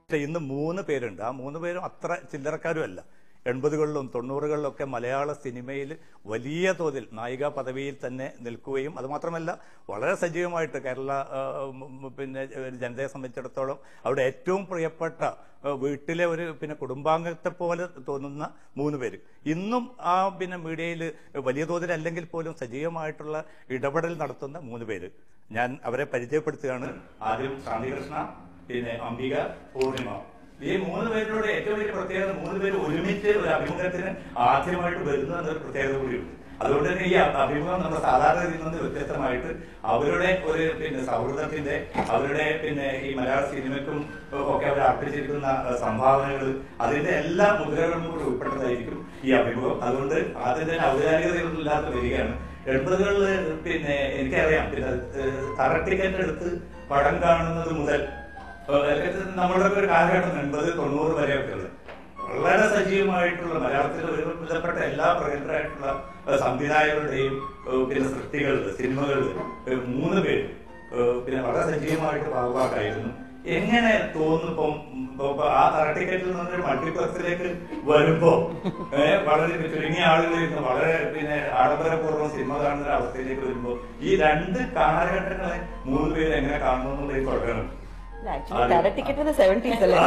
പക്ഷെ ഇന്ന് മൂന്ന് പേരുണ്ട് ആ മൂന്ന് പേരും അത്ര ചില്ലറക്കാരും അല്ല എൺപതുകളിലും തൊണ്ണൂറുകളിലും ഒക്കെ മലയാള സിനിമയിൽ വലിയ തോതിൽ നായിക പദവിയിൽ തന്നെ നിൽക്കുകയും അതുമാത്രമല്ല വളരെ സജീവമായിട്ട് കേരള ആ, ഉം, പിന്നെ ഒരു ജനതയെ സംബന്ധിച്ചിടത്തോളം അവിടെ ഏറ്റവും പ്രിയപ്പെട്ട ആ, വീട്ടിലെ ഒരു പിന്നെ കുടുംബാംഗത്തെ പോലെ തോന്നുന്ന മൂന്ന് പേര് ഇന്നും ആ പിന്നെ മീഡിയയിൽ വലിയ തോതിൽ അല്ലെങ്കിൽ പോലും സജീവമായിട്ടുള്ള ഇടപെടൽ നടത്തുന്ന മൂന്ന് പേര് ഞാൻ അവരെ പരിചയപ്പെടുത്തുകയാണ് ആദ്യം ശാന്തികൃഷ്ണ പിന്നെ അംബിക പൂർണിമ ഈ മൂന്ന് പേരിലൂടെ ഏറ്റവും വലിയ പ്രത്യേകത മൂന്ന് പേര് ഒരുമിച്ച് ഒരു അഭിമുഖത്തിന് ആദ്യമായിട്ട് വരുന്നു എന്നൊരു പ്രത്യേകത കൂടിയുണ്ട് അതുകൊണ്ട് തന്നെ ഈ അ- അഭിമുഖം നമ്മുടെ സാധാരണ രീതിയിൽ നിന്ന് വ്യത്യസ്തമായിട്ട് അവരുടെ ഒരു പിന്നെ സൗഹൃദത്തിന്റെ അവരുടെ പിന്നെ ഈ മലയാള സിനിമയ്ക്കും ഒക്കെ അവർ അർപ്പിച്ചിരിക്കുന്ന സംഭാവനകൾ അതിന്റെ എല്ലാ മുദ്രകളും കൂടി ഉൾപ്പെട്ടതായിരിക്കും ഈ അഭിമുഖം അതുകൊണ്ട് ആദ്യം തന്നെ ഔപചാരികതയൊന്നും ഇല്ലാത്ത വരികയാണ് എൺപതുകളില് പിന്നെ എനിക്കറിയാം പിന്നെ ഏഹ്, തറ ടിക്കറ്റ് എടുത്ത് പടം കാണുന്നത് മുതൽ ഏഹ്, നമ്മളുടെ ഒരു കാലഘട്ടം എൺപത് തൊണ്ണൂറ് വരെയൊക്കെ ഉള്ളത് വളരെ സജീവമായിട്ടുള്ള മലയാളത്തിലെ ഒരുവിധപ്പെട്ട എല്ലാ പ്രഗത്ഭരായിട്ടുള്ള ഏഹ്, സംവിധായകരുടെയും ഏഹ്, പിന്നെ സൃഷ്ടികളിൽ സിനിമകളിൽ ഏഹ്, മൂന്ന് പേര് ഏഹ്, പിന്നെ വളരെ സജീവമായിട്ട് ഭാഗമാക്കായിരുന്നു എങ്ങനെ തോന്നുമ്പം ഇപ്പൊ ആ തറട്ടിക്കറ്റിൽ നിന്നൊരു മൾട്ടിപ്ലക്സിലേക്ക് വരുമ്പോ ഏഹ്, വളരെ ചുരുങ്ങിയ ആളുകൾ ഇരുന്ന് വളരെ പിന്നെ ആഡംബരപൂർവ്വം സിനിമ കാണുന്ന ഒരു അവസ്ഥയിലേക്ക് വരുമ്പോ ഈ രണ്ട് കാലഘട്ടങ്ങളെ മൂന്ന് പേര് എങ്ങനെ കാണുന്നു എന്നുള്ളത് തുടങ്ങണം ആക്ച്വലി ടിക്കറ്റ് സെവൻറ്റീസ് അല്ലേ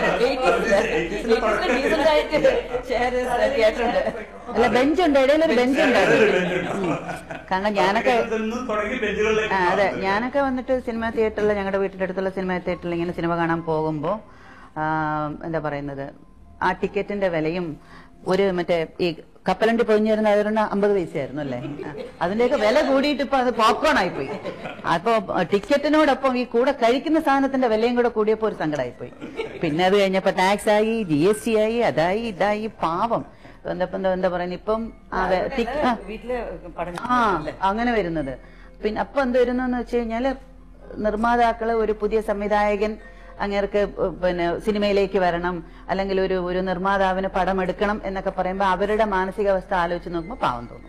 ഡീസന്റ് ആയിട്ട് തിയേറ്റർ ഉണ്ട് അല്ല ബെഞ്ച് ഉണ്ട് ഇടയിലൊരു ബെഞ്ച് ഉണ്ട് കാരണം ഞാനൊക്കെ തുടങ്ങി ബെഞ്ചുകളിലേക്ക് ആ, അതെ ഞാനൊക്കെ വന്നിട്ട് സിനിമ തിയേറ്ററിൽ ഞങ്ങളുടെ വീട്ടിന്റെ അടുത്തുള്ള സിനിമ തിയേറ്ററിൽ ഇങ്ങനെ സിനിമ കാണാൻ പോകുമ്പോൾ എന്താ പറയുന്നത് ആ ടിക്കറ്റിന്റെ വിലയും ഒരു മറ്റേ ഈ കപ്പലണ്ടി പൊതിഞ്ഞു വരുന്ന അതിന് അമ്പത് പൈസയായിരുന്നു അല്ലേ ആ, അതിന്റെയൊക്കെ വില കൂടിയിട്ട് ഇപ്പൊ അത് പോപ്കോൺ ആയിപ്പോയി അപ്പൊ ടിക്കറ്റിനോടൊപ്പം ഈ കൂടെ കഴിക്കുന്ന സാധനത്തിന്റെ വിലയും കൂടെ കൂടിയപ്പോ ഒരു സങ്കടമായിപ്പോയി പിന്നെ അത് കഴിഞ്ഞപ്പോ ടാക്സ് ആയി ജി എസ് ടി ആയി അതായി ഇതായി പാവം എന്താ എന്താ എന്താ പറയുന്നത് ഇപ്പം ആ വെ- ടിക്ക- ആ. വീട്ടില് പഠനം ആ അങ്ങനെ വരുന്നത് പിന്നെ അപ്പൊ എന്ത് വരുന്നെന്ന് വെച്ച് കഴിഞ്ഞാല് നിർമ്മാതാക്കള് ഒരു പുതിയ സംവിധായകൻ അങ്ങേർക്ക് പിന്നെ സിനിമയിലേക്ക് വരണം അല്ലെങ്കിൽ ഒരു ഒരു നിർമ്മാതാവിന് പടം എടുക്കണം എന്നൊക്കെ പറയുമ്പോൾ അവരുടെ മാനസികാവസ്ഥ ആലോചിച്ച് നോക്കുമ്പോൾ പാവം തോന്നും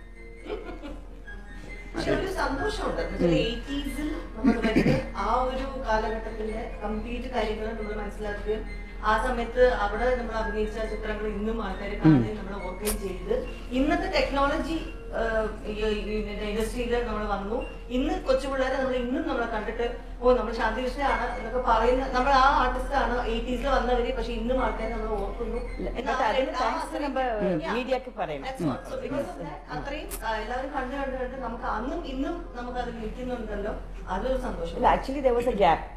പക്ഷെ ഒരു സന്തോഷമുണ്ട് എയ്റ്റീസിൽ നമ്മൾ വരുന്ന ആ ഒരു കാലഘട്ടത്തിന്റെ കംപ്ലീറ്റ് കാര്യങ്ങൾ നമ്മൾ മനസ്സിലാക്കുകയും ആ സമയത്ത് അവിടെ നമ്മൾ അഭിനയിച്ച ചിത്രങ്ങൾ ഇന്നും ആൾക്കാർ കാണുകയും നമ്മൾ ഓർക്കുകയും ചെയ്ത് ഇന്നത്തെ ടെക്നോളജി ഇൻഡസ്ട്രിയിൽ നമ്മൾ വന്നു ഇന്ന് കൊച്ചു പിള്ളേരെ നമ്മൾ ഇന്നും നമ്മളെ കണ്ടിട്ട് ഓ നമ്മൾ ശാന്തികൃഷ്ണനാണ് എന്നൊക്കെ പറയുന്ന നമ്മൾ ആ ആർട്ടിസ്റ്റ് ആണ് എയ്റ്റീസിൽ വന്നവര് പക്ഷെ ഇന്നും ആൾക്കാർ നമ്മൾ ഓർക്കുന്നു എന്നാൽ അതിന് ആ thanks അത്രയും- നമ്മ Yeah. മീഡിയക്ക് പറയണം That's what. So because of that, അത്രയും ആ, എല്ലാവരും കണ്ടു കണ്ടു കണ്ട് നമുക്ക് അന്നും ഇന്നും നമുക്ക് അത് നിൽക്കുന്നുണ്ടല്ലോ അതൊരു സന്തോഷം actually there was a gap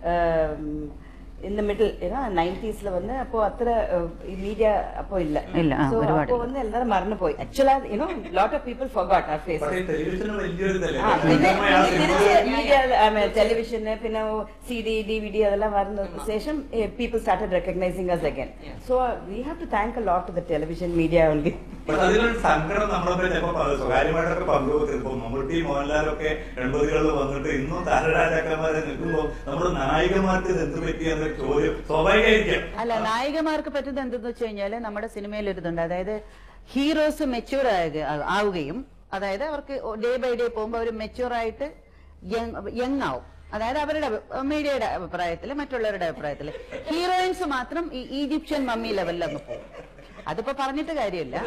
in the middle ഏതാ നയൻറ്റീസിൽ വന്ന് അപ്പോൾ അത്ര uh, ഈ മീഡിയ അപ്പോൾ ഇല്ല ഇല്ല, ആ, So, ഒരുപാട് അപ്പോൾ വന്ന് എല്ലാവരും മറന്നുപോയി actually you know lot of people forgot ആ ഫേസ് പക്ഷേ ടെലിവിഷന് വലിയൊരു ഇതല്ലേ ആ, പിന്നെ നമ്മൾ ആ സിനിമ- മീഡിയ ടെലിവിഷന് പിന്നെ C D D V D അതെല്ലാം വരുന്ന ശേഷം people started recognising us again so we have to thank a lot to the television media only പക്ഷെ അതിലൊരു സങ്കടം നമ്മളൊക്കെ ചിലപ്പോ പ- സ്വകാര്യമായിട്ടൊക്കെ പങ്കുവെക്കും മമ്മൂട്ടി മോഹൻലാലൊക്കെ എൺപതുകളിൽ വന്നിട്ട് ഇന്നും താരരാജാക്കന്മാരെ നിൽക്കുമ്പോ നമ്മുടെ നായികമാർക്ക് ഇത് എന്ത് പറ്റിയെന്ന ചോദ്യം സ്വാഭാവികമായിരിക്കാം അല്ല നായികമാർക്ക് പറ്റുന്നത് എന്തെന്ന് വെച്ച് കഴിഞ്ഞാല് നമ്മുടെ സിനിമയിൽ ഒരു ഇതുണ്ട് അതായത് ഹീറോസ് മെച്യൂർ ആവുകയും അതായത് അവർക്ക് ഡേ ബൈ ഡേ പോകുമ്പോൾ അവർ മെച്യൂർ ആയിട്ട് യങ് ആവും അതായത് അവരുടെ മീഡിയയുടെ അഭിപ്രായത്തിൽ മറ്റുള്ളവരുടെ അഭിപ്രായത്തിൽ ഹീറോയിൻസ് മാത്രം ഈ ഈജിപ്ഷ്യൻ മമ്മി ലെവലിൽ അങ്ങ് പോകും അതിപ്പോ പറഞ്ഞിട്ട് കാര്യമില്ല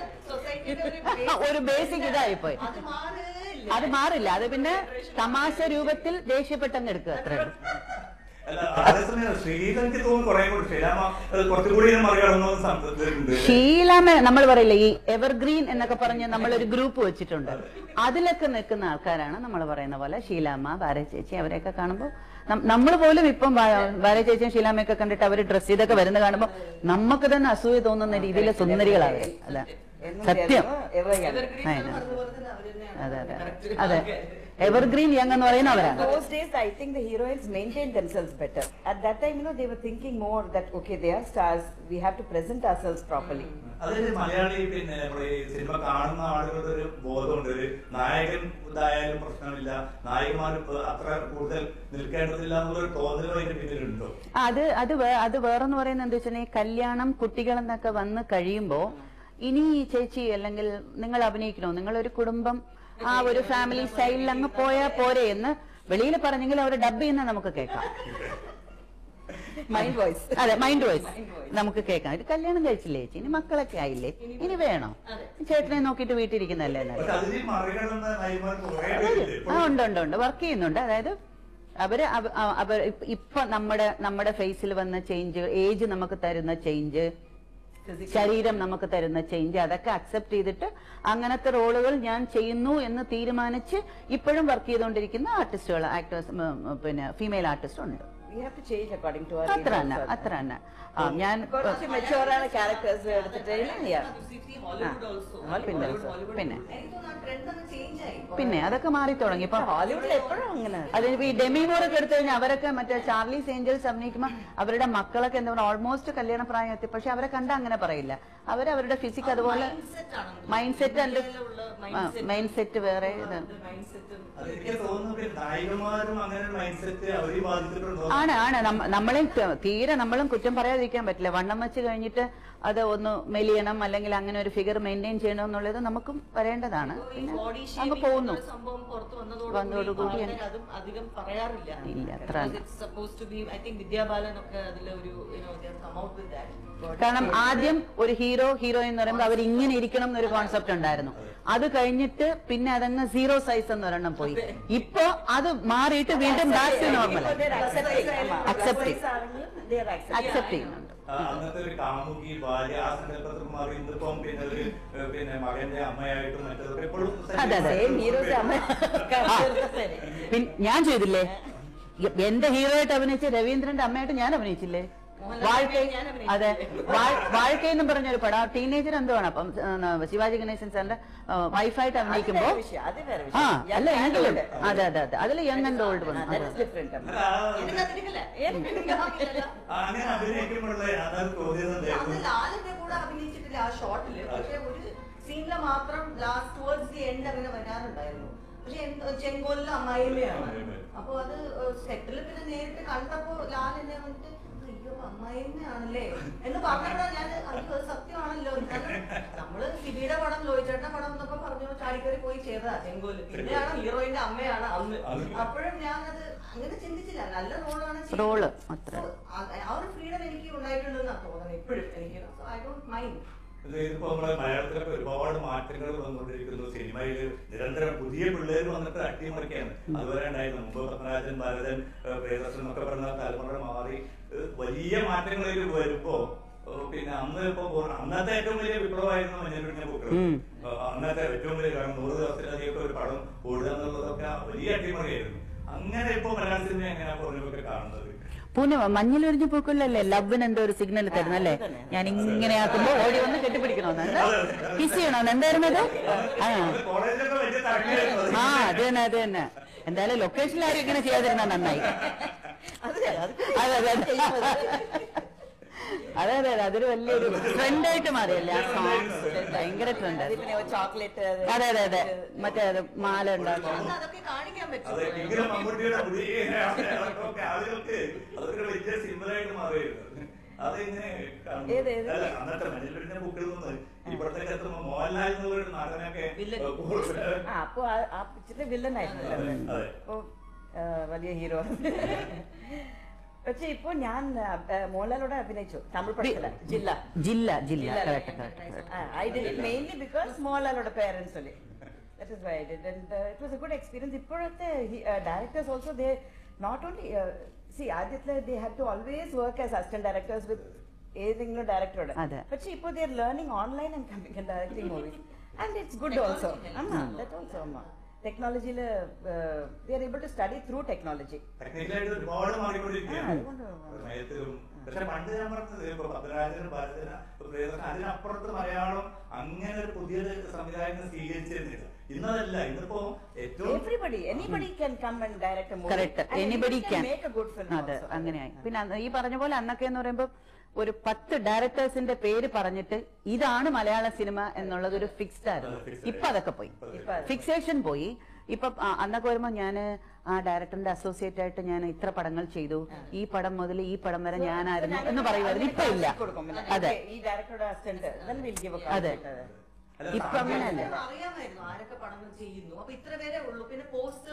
ഒരു ബേസിക് ഇതായിപ്പോയി അത് മാറുകയില്ല. അത് മാറില്ല അത് പിന്നെ തമാശ രൂപത്തിൽ ദേഷ്യപ്പെട്ടങ്ങ് എടുക്കുക അത്രേ ഉള്ളൂ അല്ല, അതേസമയം ശ്രീലങ്കയ്ക്ക് തോന്നുന്നു കുറെ കൂടി ശ്രീരാമ അത് കുറച്ചും കൂടി മറികടന്നു സംബന്ധിച്ചിട്ടുണ്ട് ഷീലാമ നമ്മൾ പറയില്ലേ ഈ എവർഗ്രീൻ എന്നൊക്കെ പറഞ്ഞ് നമ്മൾ ഒരു ഗ്രൂപ്പ് വെച്ചിട്ടുണ്ട് അതിലൊക്കെ നിൽക്കുന്ന ആൾക്കാരാണ് നമ്മൾ പറയുന്ന പോലെ ഷീലാമ്മ ഭാര ചേച്ചി അവരെയൊക്കെ കാണുമ്പോൾ നമ്മൾ പോലും ഇപ്പം ഭാര ചേച്ചിയും ഷീലാമ്മയൊക്കെ കണ്ടിട്ട് അവർ ഡ്രസ് ചെയ്തൊക്കെ വരുന്ന കാണുമ്പോൾ നമുക്ക് തന്നെ അസൂയ തോന്നുന്ന രീതിയിൽ സുന്ദരികളാണ് അല്ല സത്യം Evergreen എന്ന് പറഞ്ഞ പോലെ തന്നെ അവര് തന്നെയാണ് അതെ അതെ correct അതെ എവർഗ്രീൻ യങ് എന്ന് പറയുന്ന അവരാണ് Those days, I think the heroines maintained themselves better. At that time, you know, they were thinking more that, okay, they are stars, we have to present ourselves properly. അതായത് മലയാളി പിന്നെ നമ്മുടെ ഈ cinema കാണുന്ന ആളുകളുടെ ഒരു ബോധമുണ്ട് ഒരു നായകൻ ഇതായാലും പ്രശ്നമില്ല നായകന്മാർ അത്ര കൂടുതൽ നിൽക്കേണ്ടതില്ല എന്നുള്ളൊരു തോന്നലും അതിന്റെ പിന്നിലുണ്ടോ ആ, അത് അത് വേ- അത് വേറെന്ന് പറയുന്നത് എന്താ വെച്ചാൽ കല്യാണം കുട്ടികൾ എന്നൊക്കെ വന്ന് കഴിയുമ്പോ ഇനി ഈ ചേച്ചി അല്ലെങ്കിൽ നിങ്ങൾ അഭിനയിക്കണോ നിങ്ങളൊരു കുടുംബം ആ ഒരു ഫാമിലി സ്റ്റൈലിൽ അങ്ങ് പോയാ പോരെ എന്ന് വെളിയിൽ പറഞ്ഞെങ്കിൽ അവർ ഡബ് ചെയ്യുന്ന നമുക്ക് കേൾക്കാം Mind voice. അതെ മൈൻഡ് വോയിസ് നമുക്ക് കേൾക്കാം ഇത് കല്യാണം കഴിച്ചില്ലേ ചേച്ചി ഇനി മക്കളൊക്കെ ആയില്ലേ ഇനി വേണോ ചേട്ടനെ നോക്കിയിട്ട് വീട്ടിലിരിക്കുന്നതല്ലേ നല്ലത് പക്ഷെ അതിൽ മറികടന്ന നൈമാർ കുറെ പേരില്ലേ ആ ഉണ്ട് ഉണ്ട് ഉണ്ട് വർക്ക് ചെയ്യുന്നുണ്ട് അതായത് അവര് അവ- അവ- അവർ ഇപ്പ- ഇപ്പൊ നമ്മുടെ നമ്മുടെ ഫേസിൽ വന്ന ചേഞ്ച് ഏജ് നമുക്ക് തരുന്ന ചേഞ്ച് ശരീരം നമുക്ക് തരുന്ന ചേഞ്ച് അതൊക്കെ അക്സെപ്റ്റ് ചെയ്തിട്ട് അങ്ങനത്തെ റോളുകൾ ഞാൻ ചെയ്യുന്നു എന്ന് തീരുമാനിച്ച് ഇപ്പോഴും വർക്ക് ചെയ്തുകൊണ്ടിരിക്കുന്ന ആർട്ടിസ്റ്റുകൾ ആക്ടേഴ്സ് പിന്നെ ഫീമെയിൽ ആർട്ടിസ്റ്റ് ഉണ്ട് We have to change according to our അത്ര needs തന്നെ also. അത്ര തന്നെ ആ ഞാൻ കുറച്ച് മെച്ചുവർ ആണ് ക്യാരക്ടേഴ്സ് എടുത്തിട്ട് yeah. ഹോളിവുഡ് ഓൾസോ പിന്നെ പിന്നെ എനിക്ക് തോന്നുന്നു ട്രെൻഡ് ഒന്ന് ചേഞ്ച് ആയി പിന്നെ അതൊക്കെ മാറി തുടങ്ങി ഇപ്പൊ ഹോളിവുഡിൽ എപ്പോഴും അങ്ങനെ അതിനിപ്പോ ഈ ഡെമിമോറൊക്കെ എടുത്തു കഴിഞ്ഞാൽ അവരൊക്കെ മറ്റേ ചാർലീസ് ഏഞ്ചൽസ് അഭിനയിക്കുമ്പോൾ അവരുടെ മക്കളൊക്കെ എന്താ പറയുക ഓൾമോസ്റ്റ് കല്യാണ പ്രായം എത്തി പക്ഷെ അവരെ കണ്ട അങ്ങനെ പറയില്ല അവർ അവരുടെ ഫിസിക് അതുപോലെ മൈൻഡ് സെറ്റ് അല്ല മൈൻഡ് സെറ്റ് വേറെ ഇത് മൈൻഡ് സെറ്റും അത് എനിക്ക് തോന്നുന്നു പിന്നെ നായികമാരും അങ്ങനെ ഒരു മൈൻഡ് സെറ്റ് അവരെയും ബാധിച്ചിട്ടുണ്ടോ ആണ് ആണ് നമ്മ- നമ്മളെയും ത- തീരെ നമ്മളും കുറ്റം പറയാതിരിക്കാൻ പറ്റില്ല വണ്ണം വെച്ച് കഴിഞ്ഞിട്ട് അത് ഒന്ന് മെലിയണം അല്ലെങ്കിൽ അങ്ങനെ ഒരു ഫിഗർ മെയിൻറ്റെയിൻ ചെയ്യണം എന്നുള്ളത് നമുക്കും വരേണ്ടതാണ് പിന്നെ ബോഡി അങ്ങ് പോകുന്നു സംഭവം പുറത്ത് വന്നതോടുകൂടി വന്നതോടുകൂടി ആൾക്കാര് അതും അധികം പറയാറില്ല ഇല്ല, അത്ര തന്നെ. Suppose to be I think Vidya Balan ഒക്കെ അതിൽ ഒരു കം ഔട്ട് വിത്ത് ദാറ്റ് കാരണം ആദ്യം ഒരു ഹീറോ ഹീറോയിൻ എന്ന് പറയുമ്പോൾ അവർ ഇങ്ങനെ ഇരിക്കണം എന്നൊരു കോൺസെപ്റ്റ് ഉണ്ടായിരുന്നു അത് കഴിഞ്ഞിട്ട് പിന്നെ അതങ്ങ് സീറോ സൈസ് എന്ന് ഒരെണ്ണം പോയി ഇപ്പൊ അത് മാറിയിട്ട് വീണ്ടും back to normal They're accepting. Accepting. Plus size ആണെങ്കിലും they're accepting. അക്സെപ്റ്റ് ചെയ്യുന്നുണ്ട് ആ, അന്നത്തെ ഒരു കാമുകി ഭാര്യ ആ സങ്കല്പത്തിൽ മാറി ഇന്നിപ്പം പിന്നെ ഒരു ഏഹ്, പിന്നെ മകന്റെ അമ്മയായിട്ടും മറ്റതൊക്കെ എപ്പോഴും അതെ, അതെ. Same heroes അമ്മ പിൻ- ഞാൻ ചെയ്തില്ലേ എ- എന്റെ ഹീറോ ആയിട്ട് അഭിനയിച്ച രവീന്ദ്രന്റെ അമ്മയായിട്ട് ഞാൻ അഭിനയിച്ചില്ലേ വാഴ്ക്കൈ ഞാൻ അഭിനയിച്ചില്ലേ? അതെ വാഴ്- വാഴ്ക്കൈ എന്നും പറഞ്ഞൊരു പടം ആ ടീനേജർ എന്തോ ആണ് അപ്പം ആ, ശിവാജി ഗണേശൻ സാറിന്റെ വൈഫായിട്ട് അത് അഭിനയിക്കുമ്പോ വേറെ വിഷയം, അത് വേറെ ആ വിഷയം. അല്ല Young and എങ്കിലും old. അതെ അതെ അതെ അതിൽ യങ് ആൻഡ് ഓൾഡ് വന്നു That അതെ is different. അമ്മ. അല്ല, ആ- എനിക്ക് അതിരിക്കില്ല എനിക്കില്ല ആ, അങ്ങനെ അഭിനയിക്കുമ്പോഴുള്ള അതാണ് തോന്നിയത് അന്ന് എന്തായിരുന്നു ലാലിന്റെ കൂടെ അഭിനയിച്ചിട്ടില്ല ആ ഷോട്ടില് പക്ഷെ ഒരു സീനില് മാത്രം ലാസ്റ്റ് ടുവേർഡ്സ് ദി എൻഡ് അങ്ങനെ വരാറുണ്ടായിരുന്നു പക്ഷെ എന്ത് ചെങ്കോലിലെ അമ്മായിമ്മയാണ് അപ്പൊ അത് സെറ്റില് പിന്നെ നേരിട്ട് കണ്ടപ്പോ ലാൽ എന്നെ വന്നിട്ട് അയ്യോ അമ്മായിമ്മയാണല്ലേ എന്ന് പറഞ്ഞപ്പോഴാ ഞാൻ അയ്യോ അത് സത്യമാണല്ലോ കാരണം നമ്മള് സിബിയുടെ പടം ലോഹിച്ചേട്ടന്റെ പടം എന്നൊക്കെ പറഞ്ഞു ചാടിക്കറി പോയി ചെയ്തതാ ചെങ്കോല് പിന്നെയാണ് ഹീറോയിന്റെ അമ്മയാണ് അന്ന് അപ്പോഴും ഞാനത് അങ്ങനെ ചിന്തിച്ചില്ല നല്ല റോളാണ് റോള് അത്ര ആ ഒരു ഫ്രീഡം എനിക്ക് ഉണ്ടായിട്ടുണ്ടെന്നാണ് തോന്നുന്നത് ഇപ്പോഴും എനിക്ക് ഐ ഡോണ്ട് മൈൻഡ് ഇത് ഇതിപ്പോ നമ്മളെ മലയാളത്തിലൊക്കെ ഒരുപാട് മാറ്റങ്ങൾ വന്നുകൊണ്ടിരിക്കുന്നു സിനിമയിൽ നിരന്തരം പുതിയ പിള്ളേർ വന്നിട്ട് അട്ടിമറിക്കാണ് അതുവരെ ഉണ്ടായിരുന്നു മുമ്പ് പത്മരാജൻ ഭാരതൻ ഏഹ്, പ്രിയദർശൻ എന്നൊക്കെ പറഞ്ഞ തലമുറ മാറി ഏഹ്, വലിയ മാറ്റങ്ങളിൽ വരുമ്പോ ഏഹ്, പിന്നെ അന്ന് ഇപ്പൊ പോ- അന്നത്തെ ഏറ്റവും വലിയ വിപ്ലവമായിരുന്നു മഞ്ഞൾപ്പിടിഞ്ഞ പൂക്കൾ ഉം. ഏഹ്, അന്നത്തെ ഏറ്റവും വലിയ കാരണം നൂറ് ദിവസത്തിലധികം ഒരു പടം ഓടുക എന്നുള്ളതൊക്കെ വലിയ അട്ടിമറിയായിരുന്നു അങ്ങനെ ഇപ്പൊ മലയാള സിനിമ എങ്ങനെയാ പറഞ്ഞൊക്കെ കാണുന്നത് പൂനെ മഞ്ഞൾ വിരിഞ്ഞ പൂക്കളിലല്ലേ ലവിന് എന്തോ ഒരു സിഗ്നൽ തരുന്നല്ലേ ഞാൻ ഇങ്ങനെ ആക്കുമ്പോ ഓടി വന്ന് കെട്ടിപ്പിടിക്കണമെന്ന് കിസ് ചെയ്യണമെന്ന് എന്തായിരുന്നു അത് ആ അത് കോളേജിലൊക്കെ വലിയ തരക്കായിരുന്നു അത്. ആ അത് തന്നെ അത് തന്നെ എന്തായാലും ലൊക്കേഷനിൽ ആരും ഇങ്ങനെ ചെയ്യാതിരുന്ന നന്നായി അതെ, അത് അതെ അതെ അതെ അതെ അതെ അതൊരു വലിയൊരു ട്രെൻഡായിട്ട് മാറിയല്ലേ ആ സോങ് ഭയങ്കര ട്രെൻഡ് അത് പിന്നെ ചോക്ലേറ്റ് അതെ അതെ അതെ മറ്റേ അത് മാല ഉണ്ടാക്കും അന്ന് അതൊക്കെ കാണിക്കാൻ അതെ പറ്റും എങ്കിലും മമ്മൂട്ടിയുടെ മുടി ഒക്കെ ആളുകൾക്ക് അതൊക്കെ വലിയ സിമ്പിളായിട്ട് മാറിയിരുന്നു അതെങ്ങനെ കാണുന്നു? ഏത്, ഏത്? അല്ല അന്നത്തെ മഞ്ഞളിന്റെ ബുക്കിൽ നിന്ന് ഇപ്പോഴത്തേക്ക് എത്തുമ്പോ മോഹൻലാൽ എന്നുള്ള നടനൊക്കെ വില്ലൻ. കൂടുതൽ ആ അപ്പൊ ആ- ആ പിക്ചറിന്റെ വില്ലൻ ആയിരുന്നല്ലോ അതെ. അപ്പൊ ആ, വലിയ ഹീറോ പക്ഷെ ഇപ്പൊ ഞാൻ ആ, ആ, മോഹൻലാലോടെ അഭിനയിച്ചു തമിഴ് പടത്തില ജില്ല ജില്ല ജില്ല ജില്ല. Correct correct I did it mainly because മോഹൻലാലോടെ പേരൻസ് അല്ലേ that is why did and it was a good experience ഇപ്പോഴത്തെ directors also they not only see ആദ്യത്തില് they have to always work as assistant directors with ഏതെങ്കിലും ഡയറക്ടറോട് അതെ. പക്ഷെ ഇപ്പോൾ they are learning online and coming and directing movies and it's good also അമ്മ that also അമ്മ ടെക്നോളജിയിൽ they are able to study through technology ടെക്നിക്കലായിട്ട് ഒരുപാട് ആ, മാറിക്കൊണ്ടിരിക്കുകയാണ് അതുകൊണ്ട് സമയത്തിലും പക്ഷെ പണ്ട് ഞാൻ പറഞ്ഞത് ഇപ്പൊ പത്മരാജന് ഭരതന പ്രിയദർശൻ അതിനപ്പുറത്ത് മലയാളം അങ്ങനെ ഒരു പുതിയൊരു സംവിധായകനെ സ്വീകരിച്ചിരുന്നില്ല ഇന്നതല്ല ഇന്നിപ്പോ ഏറ്റവും everybody anybody can come and direct movie correct anybody can make a good film അതെ അങ്ങനെയായി പിന്നെ അന്ന് ഈ പറഞ്ഞ പോലെ അന്നൊക്കെ എന്ന് പറയുമ്പോൾ ഒരു പത്ത് ഡയറക്ടേഴ്സിന്റെ പേര് പറഞ്ഞിട്ട് ഇതാണ് മലയാള സിനിമ എന്നുള്ളത് ഒരു ഫിക്സ്ഡ് ആയിരുന്നു അത് fixed ഇപ്പൊ അതൊക്കെ പോയി ഇപ്പൊ അത് ഫിക്സേഷൻ പോയി ഇപ്പൊ ആ, അന്നൊക്കെ വരുമ്പോ ഞാൻ ആ ഡയറക്ടറിന്റെ അസോസിയേറ്റ് ആയിട്ട് ഞാൻ ഇത്ര പടങ്ങൾ ചെയ്തു ഈ പടം മുതൽ ഈ പടം വരെ ഞാനായിരുന്നു എന്ന് പറയുമായിരുന്നു ഇപ്പൊ ഇല്ല അതെ ഈ ഡയറക്ടറുടെ assistant then we'll give a അതെ. അല്ല, ഇപ്പൊ അങ്ങനെയല്ല അറിയാമായിരുന്നു ആരൊക്കെ പടങ്ങൾ ചെയ്യുന്നു അപ്പൊ ഇത്ര പേരെ ഉള്ളൂ പിന്നെ പോസ്റ്റേഴ്സ് ആണല്ലോ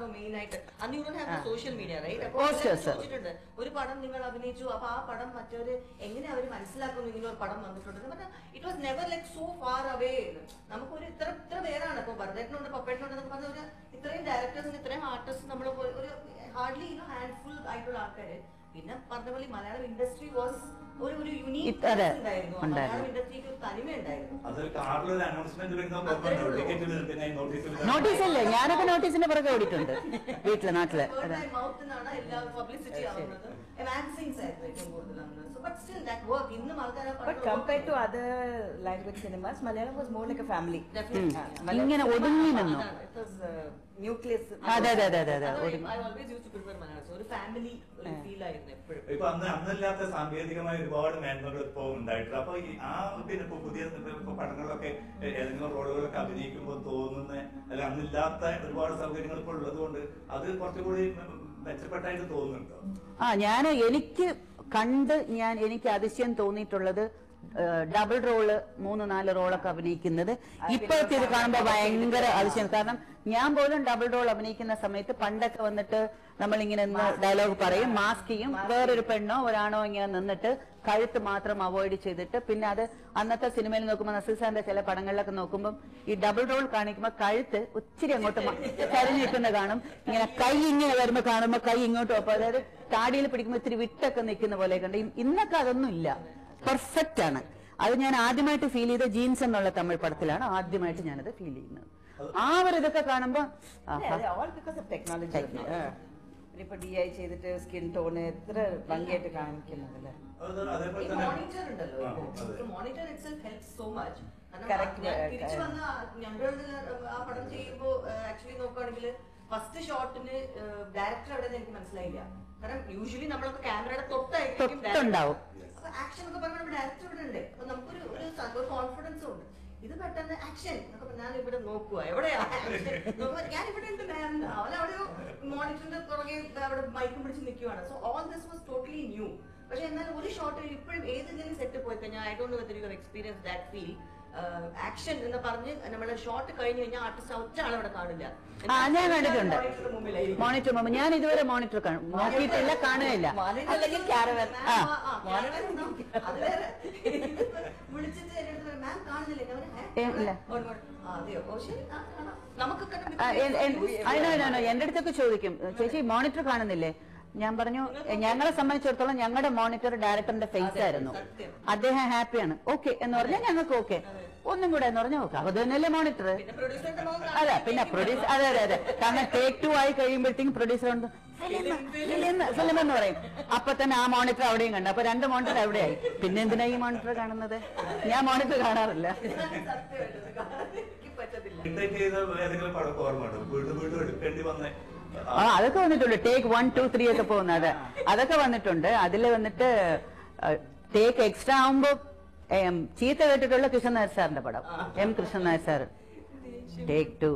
മെയിൻ ആയിട്ട് അന്ന് you don't have social media right അപ്പോൾ Posters. ചോദിച്ചിട്ടുണ്ട് ഒരു പടം നിങ്ങൾ അഭിനയിച്ചു അപ്പൊ ആ പടം മറ്റവര് എങ്ങനെ അവർ മനസ്സിലാക്കുന്നു ഇങ്ങനെ ഒരു പടം വന്നിട്ടുണ്ട് it was never like so far away നമുക്കൊരു ഇത്ര ഇത്ര പേരാണ് ഇപ്പൊ ഭരതേട്ടനുണ്ട് പപ്പേട്ടനുണ്ട് എന്നൊക്കെ പറഞ്ഞ ഒരു ഇത്രയും ഡയറക്ടേഴ്സ് ഇത്രയും ആർട്ടിസ്റ്റ് നമ്മൾ ഒരു ഹാർഡ്ലി ഹാൻഡ്ഫുൾ ആയിട്ടുള്ള ആൾക്കാര് പിന്നെ പറഞ്ഞ പോലെ മലയാളം ഇൻഡസ്ട്രി വാസ് ഒരു ഒരു യുണീക് ഇത് അതെ, ഉണ്ടായിരുന്നു മലയാളം ഉണ്ടായിരുന്നു. ഇൻഡസ്ട്രിക്ക് ഒരു തനിമ ഉണ്ടായിരുന്നു അതൊരു കാർഡിൽ ഒരു അനൗൺസ്മെന്റ് വരുന്ന ടിക്കറ്റ് പിന്നെ നോട്ടീസിൽ നോട്ടീസ് അല്ലേ ഞാനൊക്കെ നോട്ടീസിന്റെ പുറകെ ഓടിയിട്ടുണ്ട് വീട്ടില് നാട്ടില് Word അതെ by mouth എന്നാണ് എല്ലാ publicity ആവുന്നത്. Magazines ആയിരുന്നു ഏറ്റവും കൂടുതൽ അന്ന്. So, but still that work. ഇന്നും ആൾക്കാര് ആ But പടം compared to other language cinemas, Malayalam was more like a family. Definitely. Ah, Malayalam ഇങ്ങനെ cinema, ഒതുങ്ങി നിന്നു. അതാണ്. It was uh, nucleus. അതെ അതെ അതെ അതെ അതെ അതാണ് ഒതുങ്ങി. I always used to prefer Malayalam. So, ഒരു ഫാമിലി ഒരു ഫീൽ ആയിരുന്നു എപ്പോഴും ഇപ്പൊ അന്ന് അന്നില്ലാത്ത സാങ്കേതികമായ ഒരുപാട് മേന്മകൾ ഇപ്പൊ ഉണ്ടായിട്ടുണ്ട് അപ്പൊ ഈ ആ പിന്നെ ഇപ്പൊ പുതിയ ഇപ്പൊ പടങ്ങളിലൊക്കെ ഏതെങ്കിലും റോളുകളൊക്കെ അഭിനയിക്കുമ്പോൾ തോന്നുന്ന അല്ല അന്നില്ലാത്ത ഒരുപാട് സൗകര്യങ്ങൾ ഇപ്പോൾ ഉള്ളത് കൊണ്ട് അത് കുറച്ചുകൂടി മെച്ചപ്പെട്ടായിട്ട് തോന്നുന്നുണ്ടോ ആ ഞാൻ എനിക്ക് കണ്ട് ഞാൻ എനിക്ക് അതിശയം തോന്നിയിട്ടുള്ളത് ഡബിൾ റോള് മൂന്ന് നാല് റോളൊക്കെ അഭിനയിക്കുന്നത് ഇപ്പോഴത്തെ ഇത് കാണുമ്പോൾ ഭയങ്കര അതിശയം കാരണം ഞാൻ പോലും ഡബിൾ റോൾ അഭിനയിക്കുന്ന സമയത്ത് പണ്ടൊക്കെ വന്നിട്ട് നമ്മളിങ്ങനെ ഡയലോഗ് പറയും മാസ്ക് ചെയ്യും വേറൊരു പെണ്ണോ ഒരാണോ ഇങ്ങനെ നിന്നിട്ട് കഴുത്ത് മാത്രം അവോയ്ഡ് ചെയ്തിട്ട് പിന്നെ അത് അന്നത്തെ സിനിമയിൽ നോക്കുമ്പോൾ നസീർ സാറിന്റെ ചില പടങ്ങളിലൊക്കെ നോക്കുമ്പോൾ ഈ ഡബിൾ റോൾ കാണിക്കുമ്പോൾ കഴുത്ത് ഒത്തിരി അങ്ങോട്ട് മ- ചരിഞ്ഞ് നിൽക്കുന്ന കാണും ഇങ്ങനെ കൈ ഇങ്ങനെ വരുമ്പോൾ കാണുമ്പോൾ കൈ ഇങ്ങോട്ട് പോകും അതായത് താടിയിൽ പിടിക്കുമ്പോൾ ഇത്തിരി വിട്ടൊക്കെ നിൽക്കുന്ന പോലെ കണ്ട് ഇ- ഇന്നൊക്കെ അതൊന്നും ഇല്ല പെർഫെക്റ്റ് ആണ് അത് ഞാൻ ആദ്യമായിട്ട് ഫീൽ ചെയ്ത ജീൻസ് എന്നുള്ള തമിഴ് പടത്തിലാണ് ആദ്യമായിട്ട് ഞാനത് ഫീൽ ചെയ്യുന്നത് ആ ഒരു ഇതൊക്കെ കാണുമ്പോൾ Yeah, they're all because of technology. Technology. Ah. ഇപ്പൊ ഡി ഐ ചെയ്തിട്ട് സ്കിൻ ടോൺ എത്ര ഭംഗിയായിട്ട് കാണിക്കുന്നതല്ലേ അത് അതേപോലെ ഈ തന്നെ മോണിറ്റർ ഉണ്ടല്ലോ ആ, അതെ. Monitor itself helps so much Correct, ഞാൻ correct. തിരിച്ചു വന്ന ഞങ്ങൾ ആ പടം ചെയ്യുമ്പോൾ ആക്ച്വലി നോക്കുകയാണെങ്കിൽ ഫസ്റ്റ് ഷോട്ടിന് ഡയറക്ടർ എവിടെ എനിക്ക് മനസ്സിലായില്ല കാരണം യൂഷ്വലി നമ്മളൊക്കെ ക്യാമറയുടെ തൊട്ടായിരിക്കും തൊട്ടുണ്ടാവും. അപ്പൊ ആക്ഷൻ ഒക്കെ പറയുമ്പോൾ ഡയറക്ടർ ഇവിടെ ഉണ്ട് അപ്പൊ നമുക്കൊരു ഒരു സ- ഒരു കോൺഫിഡൻസും ഉണ്ട് ഇത് പെട്ടെന്ന് ആക്ഷൻ ഞാൻ ഇവിടെ നോക്കുക എവിടെയാ action? നോക്കുമ്പോ ഞാൻ ഇവിടെ ഉണ്ട് മാം അവൻ അവിടെയോ മോണിറ്ററിന്റെ പുറകെ അവിടെ മൈക്കും പിടിച്ച് നിൽക്കുവാണ് so all this was totally new പക്ഷെ എന്നാൽ ഒരു ഷോട്ടിൽ ഇപ്പോഴും ഏതെങ്കിലും സെറ്റ് പോയി കഴിഞ്ഞാൽ I don't know whether you experience that feel action എന്ന് പറഞ്ഞ് നമ്മുടെ ഷോട്ട് കഴിഞ്ഞ് കഴിഞ്ഞാൽ ആർട്ടിസ്റ്റ് ഒറ്റ ആളവിടെ കാണില്ല ആ ഞാൻ കണ്ടിട്ടുണ്ട് മോണിറ്ററിന്റെ മുമ്പിലായിരിക്കും. മോണിറ്റർ മുമ്പ് ഞാൻ ഇതുവരെ മോണിറ്റർ നോക്കിയിട്ടില്ല കാണുകയില്ല അല്ലെങ്കിൽ ക്യാരവൻ മാം, ആ, ആ, caravan ഉണ്ടാവും. അത് വേറെ. വിളിച്ചിട്ട് എൻ്റെ അടുത്ത് പറയും, മാം കാണുന്നില്ലേ ഞാൻ പറഞ്ഞു, "ഏ, ഏ, ഇല്ല. ഓ, ഓ, ആ, അതെയോ ഓ ശരി ആ, കാണാം. നമുക്കൊക്കെ ആ, എൻ- എൻ- അതിനോ അതിനോ എന്റെ അടുത്തൊക്കെ ചോദിക്കും ചേച്ചി മോണിറ്റർ കാണുന്നില്ലേ ഞാൻ പറഞ്ഞു ഞങ്ങളെ സംബന്ധിച്ചിടത്തോളം ഞങ്ങളുടെ മോണിറ്റർ ഡയറക്ടറിന്റെ ഫേസ് ആയിരുന്നു സത്യം. അദ്ദേഹം ഹാപ്പിയാണ് ഓക്കെ എന്ന് പറഞ്ഞാൽ ഞങ്ങൾക്ക് ഓക്കെ ഒന്നും കൂടെ എന്ന് പറഞ്ഞാൽ ഓക്കെ അത് തന്നെയല്ലേ മോണിറ്റർ പിന്നെ പ്രൊഡ്യൂസറിന്റെ മുഖം അതെ കാണാൻ പിന്നെ പ്രൊഡ്യൂസർ അതെ അതെ അതെ കാരണം ടേക്ക് ടു ആയി കഴിയുമ്പോഴത്തേക്കും പ്രൊഡ്യൂസർ ഉണ്ട് ഫിലിം എന്ന് പറയും അപ്പൊ തന്നെ ആ മോണിറ്റർ അവിടെയും കണ്ടു അപ്പൊ രണ്ട് മോണിറ്റർ അവിടെയായി പിന്നെ എന്തിനാ ഈ മോണിറ്റർ കാണുന്നത് ഞാൻ മോണിറ്റർ കാണാറില്ല സത്യമായിട്ട് ഇത് കാണാൻ എനിക്ക് പറ്റത്തില്ല ഇൻടേക്ക് ചെയ്ത ഏതെങ്കിലും പടം ഓർമ്മയുണ്ടോ വീണ്ടും വീണ്ടും എടുക്കേണ്ടി വന്ന ആ അതൊക്കെ വന്നിട്ടുണ്ട് ടേക്ക് വൺ ടു ത്രീ ഒക്കെ പോകുന്നത് അതൊക്കെ വന്നിട്ടുണ്ട് അതിൽ വന്നിട്ട് ടേക്ക് എക്സ്ട്രാ ആവുമ്പോ ഏം, ചീത്ത കേട്ടിട്ടുള്ള കൃഷ്ണൻ നായർ സാറിന്റെ പടം M Krishnan Nair sir take two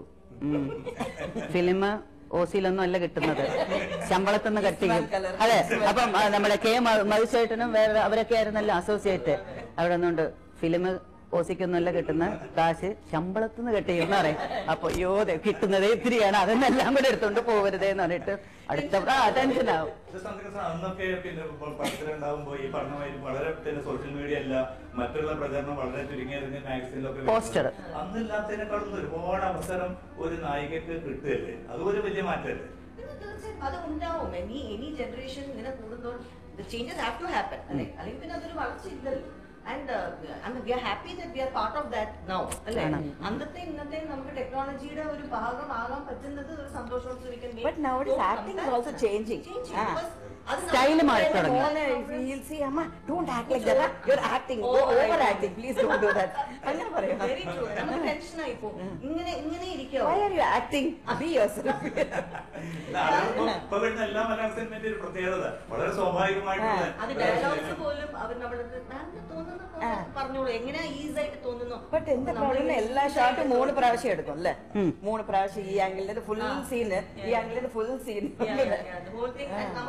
film ഓസിയിലൊന്നും അല്ല കിട്ടുന്നത് ശമ്പളത്തിൽ നിന്ന് കട്ടിക്കും അതെ അപ്പം ആ, നമ്മുടെ കെ മ- മധുചേട്ടനും വേറെ അവരൊക്കെ ആയിരുന്നല്ലോ അസോസിയേറ്റ് അവിടെ നിന്നുണ്ട് ഫിലിം ഓസിക്കൊന്നുമല്ല കിട്ടുന്ന കാശ് ശമ്പളത്തിൽ നിന്ന് കെട്ടിയെന്ന് പറയും അപ്പൊ അയ്യോ ദേ കിട്ടുന്നതേ ഇത്തിരിയാണ് അതെന്നെല്ലാം കൂടെ എടുത്തോണ്ട് പോകരുതേ എന്ന് പറഞ്ഞിട്ട് അടുത്ത ആ ടെൻഷനാവും ഇത് സംഘടന അന്നൊക്കെ പിന്നെ ഇപ്പോൾ പടത്തിലുണ്ടാവുമ്പോ ഈ പറഞ്ഞ വളരെ പിന്നെ സോഷ്യൽ മീഡിയ അല്ല മറ്റുള്ള പ്രചരണം വളരെ ചുരുങ്ങിയതിന് മാഗസീനിലൊക്കെ Poster. അന്നില്ലാത്തതിനേക്കാളും ഒരുപാട് അവസരം ഒരു നായികക്ക് കിട്ടുകയല്ലേ അത് ഒരു വലിയ മാറ്റമല്ലേ പിന്നെ തീർച്ചയായും അത് ഉണ്ടാവും എനി എനി ജനറേഷൻ ഇങ്ങനെ കൂടുമ്പോൾ ചേഞ്ചസ് ഹാവ് ടു ഹാപ്പൻ അല്ലെ അല്ലെങ്കിൽ പിന്നെ അതൊരു വളർച്ച ഇല്ലല്ലോ and we are happy that we are part of that now അല്ലെ ആണ്. അന്നത്തെ ഇന്നത്തെ നമുക്ക് ടെക്നോളജിയുടെ ഒരു ഭാഗമാകാൻ പറ്റുന്നത് ഒരു സന്തോഷം But nowadays acting is also changing. Ah. Style മാറി തുടങ്ങി. You'll see, Amma, don't act like that. ah. You're acting. Go over acting. Please don't do that. അങ്ങനെ പറയാം. വെരി ട്രൂ നമുക്ക് ടെൻഷനായി പോകും ഇങ്ങനെ ഇങ്ങനെ ഇരിക്കാവോ Why are you acting? Be yourself. ഇത് ആളുകൾ ഇപ്പൊ വരുന്ന എല്ലാ മലയാള സിനിമയുടെ ഒരു പ്രത്യേകത വളരെ സ്വാഭാവികമായിട്ടുള്ള അത് ഡയലോഗ്സ് പോലും അവർ നമ്മുടെ മാമിന് തോന്നുന്ന പോലെ പറഞ്ഞോളൂ എങ്ങനെയാ ഈസി ആയിട്ട് തോന്നുന്നു ബട്ട് എന്റെ പ്രോബ്ലം എല്ലാ ഷോട്ടും മൂന്ന് പ്രാവശ്യം എടുക്കും അല്ലേ മൂന്ന് പ്രാവശ്യം ഈ ആംഗിളിൽ ഫുൾ സീന് ഈ ആംഗിളിൽ full scene Yeah, yeah, yeah. The whole thing, നമുക്ക് ആവശ്യമില്ല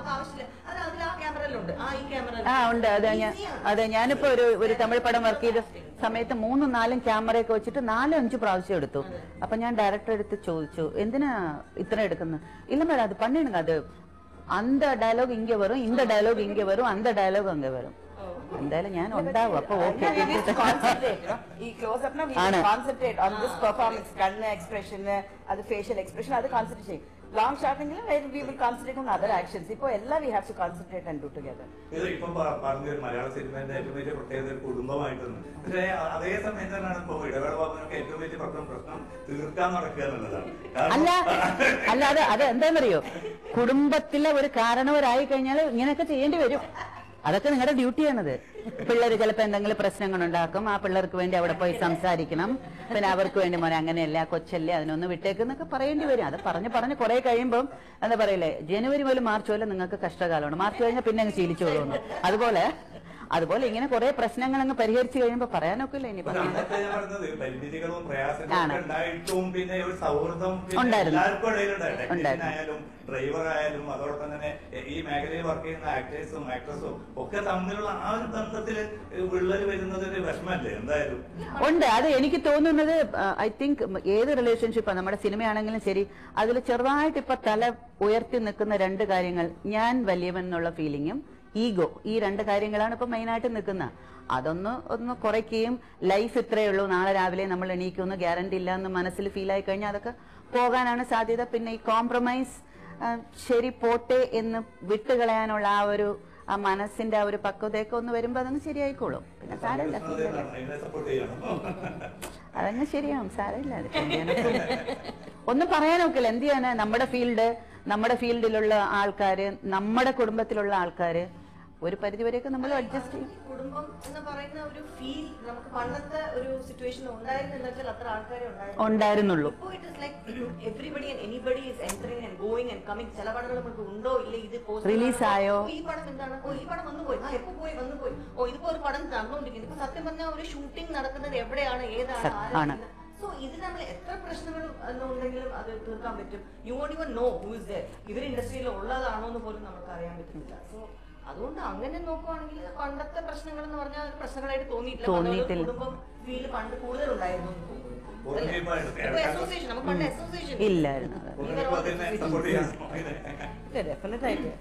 അത് അതിൽ ആ ക്യാമറയിലുണ്ട് ആ ഈ ക്യാമറ ആ ഉണ്ട് അതെ ഞാൻ അതെ ഞാനിപ്പോ ഒരു ഒരു തമിഴ് പടം വർക്ക് ചെയ്ത സമയത്ത് മൂന്നും നാലും ക്യാമറയൊക്കെ വെച്ചിട്ട് നാലും അഞ്ച് പ്രാവശ്യം എടുത്തു അപ്പൊ ഞാൻ ഡയറക്ടർ എടുത്ത് ചോദിച്ചു എന്തിനാ ഇത്ര എടുക്കുന്നത് ഇല്ല മേഡം അത് பண்ணிடுங்க அது அந்த ഡയലോഗ് ഇങ്ങ വരും இந்த ഡയലോഗ് ഇങ്ങ വരും அந்த ഡയലോഗ് അങ്ങ വരും എന്തായാലും ഞാൻ ഉണ്ടാവും അപ്പൊ okay Yeah, we have to concentrate, you know. ഈ close up now we ആണ്. will concentrate on this performance, കണ്ണ് expression, അത് facial expression, അത് concentrate ചെയ്യും. Long shot എങ്കിലും we will concentrate on other actions. ഇപ്പൊ എല്ലാം we have to concentrate and do together. ഇത് ഇപ്പം പ- പറഞ്ഞ ഒരു മലയാള സിനിമയുടെ ഏറ്റവും വലിയ പ്രത്യേകത ഒരു കുടുംബമായിട്ടാണ് പക്ഷേ അ- അതേ സമയം തന്നെയാണ് ഇപ്പൊ ഇടവേള ബാബുനൊക്കെ ഏറ്റവും വലിയ പ്രശ്നം പ്രശ്നം തീർക്കാൻ നടക്കുക എന്നുള്ളതാണ് അല്ല കാരണം അല്ല അത് അത് എന്താണെന്നറിയോ കുടുംബത്തിലെ ഒരു കാരണവരായി കഴിഞ്ഞാൽ ഇങ്ങനെയൊക്കെ ചെയ്യേണ്ടി വരും അതൊക്കെ നിങ്ങളുടെ ഡ്യൂട്ടിയാണത് പിള്ളേർ ചിലപ്പോൾ എന്തെങ്കിലും പ്രശ്നങ്ങൾ ഉണ്ടാക്കും ആ പിള്ളേർക്ക് വേണ്ടി അവിടെ പോയി സംസാരിക്കണം പിന്നെ അവർക്ക് വേണ്ടി മോനെ അങ്ങനെയല്ല കൊച്ചല്ലേ അതിനൊന്ന് വിട്ടേക്കെന്നൊക്കെ പറയേണ്ടി വരും അത് പറഞ്ഞ് പറഞ്ഞ് കുറെ കഴിയുമ്പോൾ എന്താ പറയില്ലേ ജനുവരി മുതൽ മാർച്ച് വരെ നിങ്ങൾക്ക് കഷ്ടകാലമാണ് മാർച്ച് കഴിഞ്ഞാൽ പിന്നെ അങ്ങ് ശീലിച്ചോളൂന്ന് അതുപോലെ അതുപോലെ ഇങ്ങനെ കുറെ പ്രശ്നങ്ങൾ അങ്ങ് പരിഹരിച്ചു കഴിയുമ്പോൾ പറയാനൊക്കില്ല ഇനി പക്ഷെ അന്നത്തെ ഞാൻ പറഞ്ഞത് പരിമിതികളും പ്രയാസങ്ങളും ആണ്. ഒക്കെ ഉണ്ടായിട്ടും പിന്നെ ഒരു സൗഹൃദം പിന്നെ ഉണ്ടായിരുന്നു. എല്ലാവർക്കും ഇടയിലുണ്ടായി ടെക്നീഷ്യൻ ഉണ്ടായിരുന്നു. ആയാലും ഡ്രൈവർ ആയാലും അതോടൊപ്പം തന്നെ ഈ മേഖലയിൽ വർക്ക് ചെയ്യുന്ന ആക്ടേഴ്സും ആക്ട്രസും ഒക്കെ തമ്മിലുള്ള ആ ഒരു ബന്ധത്തിൽ വിള്ളൽ വരുന്നത് ഒരു വിഷമല്ലേ എന്തായാലും ഉണ്ട് അത് എനിക്ക് തോന്നുന്നത് ഐ തിങ്ക് ഏത് റിലേഷൻഷിപ്പ് നമ്മുടെ സിനിമയാണെങ്കിലും ശരി അതിൽ ചെറുതായിട്ട് ഇപ്പൊ തല ഉയർത്തി നിൽക്കുന്ന രണ്ട് കാര്യങ്ങൾ ഞാൻ വലിയവൻ എന്നുള്ള ഫീലിങ്ങും ഈഗോ ഈ രണ്ട് കാര്യങ്ങളാണ് ഇപ്പൊ മെയിനായിട്ട് നിൽക്കുന്നത് അതൊന്ന് ഒന്ന് കുറയ്ക്കുകയും ലൈഫ് ഇത്രയേ ഉള്ളൂ നാളെ രാവിലെ നമ്മൾ എണീക്കുമെന്ന് ഗ്യാരണ്ടി ഇല്ല എന്ന് മനസ്സിൽ ഫീൽ ആയി കഴിഞ്ഞാൽ അതൊക്കെ പോകാനാണ് സാധ്യത പിന്നെ ഈ കോംപ്രമൈസ് ശരി പോട്ടെ എന്ന് വിട്ടുകളയാനുള്ള ആ ഒരു ആ മനസ്സിന്റെ ആ ഒരു പക്വതയൊക്കെ ഒന്ന് വരുമ്പോ അതങ്ങ് ശരിയായിക്കോളും പിന്നെ സാരമില്ല feel ചെയ്യാം. അതിനെ സപ്പോർട്ട് ചെയ്യണം അതങ്ങ് ശരിയാവും സാരമില്ല അത് ചെയ്യാനൊക്കെ. ഒന്നും പറയാനൊക്കില്ല എന്ത് ചെയ്യാന് നമ്മുടെ ഫീൽഡ് നമ്മുടെ ഫീൽഡിലുള്ള ആൾക്കാര് നമ്മുടെ കുടുംബത്തിലുള്ള ആൾക്കാര് ഒരു പരിധിവരെയൊക്കെ നമ്മൾ അഡ്ജസ്റ്റ് ചെയ്യും കുടുംബം എന്ന് പറയുന്ന ഒരു ഫീൽ നമുക്ക് പണ്ടത്തെ ഒരു സിറ്റുവേഷൻ ഉണ്ടായിരുന്നു എന്ന് വെച്ചാൽ അത്ര ആൾക്കാരെ ഉണ്ടായിരുന്നു ഉണ്ടായിരുന്നുള്ളൂ ഇപ്പോ it is like everybody and anybody is entering and going and coming ചില പടങ്ങൾ നമുക്ക് ഉണ്ടോ ഇല്ല ഇത് poster Release ആണോ? ആയോ? ഓ, ഈ പടം എന്താണ് ഓ ഈ പടം വന്നു പോയി ആ എപ്പോ പോയി വന്നു പോയി ഓ ഇതിപ്പോ ഒരു പടം നടന്നുകൊണ്ടിരിക്കുന്നു ഇപ്പൊ സത്യം പറഞ്ഞാൽ ഒരു ഷൂട്ടിംഗ് നടക്കുന്നത് എവിടെയാണ് ഏതാണ് സത്യം, ആണ്. സോ ഇത് നമ്മൾ എത്ര പ്രശ്നങ്ങൾ ഉണ്ടെങ്കിലും അത് തീർക്കാൻ പറ്റും you won't even know who is there ഇവർ ഇൻഡസ്ട്രിയിൽ ഉള്ളതാണോ എന്ന് പോലും നമുക്ക് അറിയാൻ പറ്റുന്നില്ല സോ അതുകൊണ്ട് അങ്ങനെ നോക്കുവാണെങ്കിൽ പണ്ടത്തെ പ്രശ്നങ്ങൾ എന്ന് പറഞ്ഞാൽ അത് പ്രശ്നങ്ങളായിട്ട് തോന്നിയിട്ടില്ല തോന്നിയിട്ടില്ല. പണ്ട് ഒരു കുടുംബം ഫീൽ പണ്ട് കൂടുതൽ ഉണ്ടായിരുന്നു എന്ന് തോന്നുന്നു. പൂർണ്ണമായിട്ട് ഇപ്പൊ association, നമുക്ക് പണ്ട് association ഇല്ലായിരുന്നു അത്. ഒന്നിനും അതിനെ സപ്പോർട്ട് ചെയ്യണം Yeah, definite idea.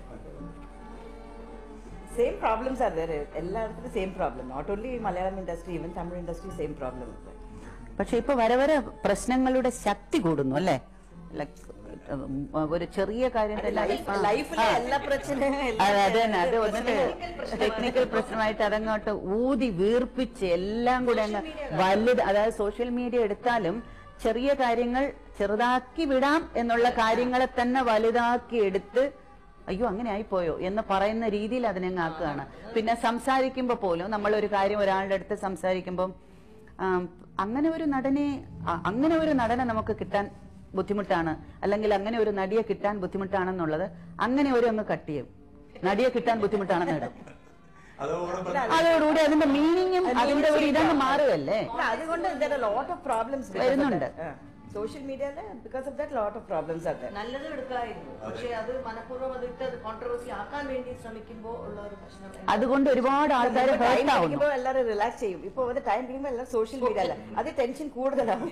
Same problems are there. എല്ലായിടത്തും same problem not only Malayalam industry even Tamil industry same problem പക്ഷെ ഇപ്പൊ വരെ വരെ പ്രശ്നങ്ങളുടെ ശക്തി കൂടുന്നു അല്ലേ Like, ഉം, ഒരു ചെറിയ കാര്യം തന്നെ ആ, ലൈഫിലെ ആ. എല്ലാ പ്രശ്നവും അതെ അത് തന്നെ അത് വന്നിട്ട് പ്രശ്നമാണ്. ടെക്നിക്കൽ പ്രശ്നമായിട്ട് അതങ്ങോട്ട് ഊതി വീർപ്പിച്ച് എല്ലാം കൂടെ അങ്ങ് വലുത് അതായത് സോഷ്യൽ മീഡിയ എടുത്താലും ചെറിയ കാര്യങ്ങൾ ചെറുതാക്കി വിടാം എന്നുള്ള കാര്യങ്ങളെ തന്നെ വലുതാക്കി എടുത്ത് അയ്യോ അങ്ങനെ ആയിപ്പോയോ എന്ന് പറയുന്ന രീതിയിൽ അതിനെ അങ്ങ് ആക്കുകയാണ് പിന്നെ സംസാരിക്കുമ്പോൾ പോലും നമ്മൾ ഒരു കാര്യം ഒരാളുടെ അടുത്ത് സംസാരിക്കുമ്പോൾ ആം, അങ്ങനെ ഒരു നടനെ അ- അങ്ങനെ ഒരു നടനെ നമുക്ക് കിട്ടാൻ ബുദ്ധിമുട്ടാണ് അല്ലെങ്കിൽ അങ്ങനെ ഒരു നടിയെ കിട്ടാൻ ബുദ്ധിമുട്ടാണെന്നുള്ളത് അങ്ങനെ ഒരു അങ്ങ് കട്ട് ചെയ്യും നടിയെ കിട്ടാൻ ബുദ്ധിമുട്ടാണെന്ന് ഇടും അതോടൊപ്പം അതോടുകൂടി അതിന്റെ മീനിങ്ങും അതിന്റെ ഒരു ഇതങ്ങ് മാറുകയല്ലേ അതുകൊണ്ട് there are lot of problems വരുന്നുണ്ട്. സോഷ്യൽ മീഡിയയിൽ because of that lot of problems are there നല്ലത് എടുക്കായിരുന്നു പക്ഷെ അത് മനഃപൂർവ്വം അതിട്ട് അത് കോൺട്രവേഴ്സി ആക്കാൻ വേണ്ടി ശ്രമിക്കുമ്പോൾ ഉള്ള ഒരു പ്രശ്നം അതുകൊണ്ട് ഒരുപാട് ആൾക്കാർ ടൈം ഹേർട്ട് ആവുന്നു പിടിക്കുമ്പോൾ എല്ലാവരും റിലാക്സ് ചെയ്യും ഇപ്പൊ ഒരു ടൈം പിടിക്കുമ്പോൾ എല്ലാം സോഷ്യൽ മീഡിയ അല്ല അത് ടെൻഷൻ കൂടുതലാണ്